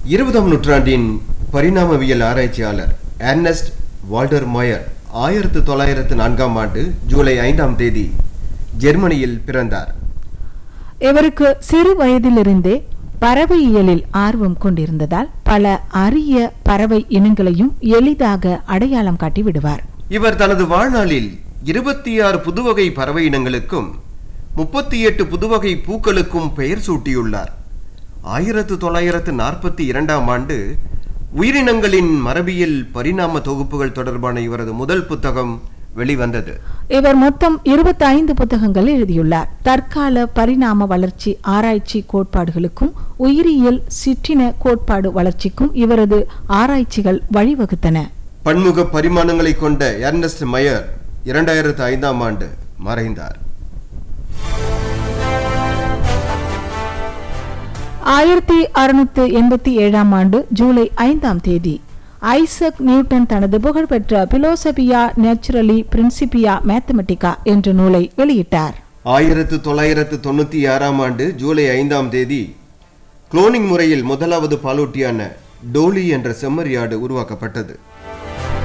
இருபதாம் நூற்றாண்டின் பரிணாமவியல் ஆராய்ச்சியாளர் ஏர்னஸ்ட் வால்டர் மயர் ஆயிரத்து தொள்ளாயிரத்து நான்காம் ஆண்டு ஜூலை ஐந்தாம் தேதி ஜெர்மனியில் பிறந்தார் இவருக்கு சிறு வயதிலிருந்தே பறவையியலில் ஆர்வம் கொண்டிருந்ததால் பல அரிய பறவை இனங்களையும் எளிதாக அடையாளம் காட்டி விடுவார் இவர் தனது வாழ்நாளில் இருபத்தி ஆறு புதுவகை பறவை இனங்களுக்கும் முப்பத்தி எட்டு புதுவகை பூக்களுக்கும் பெயர் சூட்டியுள்ளார் ஆயிரத்து தொள்ளாயிரத்து நாற்பத்தி இரண்டாம் ஆண்டு உயிரினங்களின் மரபியல் பரிணாம தொகுப்புகள் தொடர்பான இவரது முதல் புத்தகம் வெளிவந்தது இவர் மொத்தம் 25 புத்தகங்கள் எழுதியுள்ளார் தற்கால பரிணாம வளர்ச்சி ஆராய்ச்சி கோட்பாடுகளுக்கும் உயிரியல் சிற்றின கோட்பாடு வளர்ச்சிக்கும் இவரது ஆராய்ச்சிகள் வழிவகுத்தன பன்முக பரிமாணங்களை கொண்ட எர்னஸ்ட் மயர் இரண்டாயிரத்து ஐந்தாம் ஆண்டு மறைந்தார் ஆயிரத்தி அறுநூத்து எண்பத்தி ஏழாம் ஆண்டு ஜூலை ஐந்தாம் தேதி ஐசக் நியூட்டன் தனது புகழ்பெற்ற பிலோசபியா நேச்சுரலி பிரின்சிபியா மேத்தமெட்டிகா என்ற நூலை வெளியிட்டார் ஆயிரத்து தொள்ளாயிரத்து தொண்ணூற்றி ஆறாம் ஆண்டு ஜூலை ஐந்தாம் தேதி குளோனிங் முறையில் முதலாவது பாலூட்டியான டோலி என்ற செம்மறியாடு உருவாக்கப்பட்டது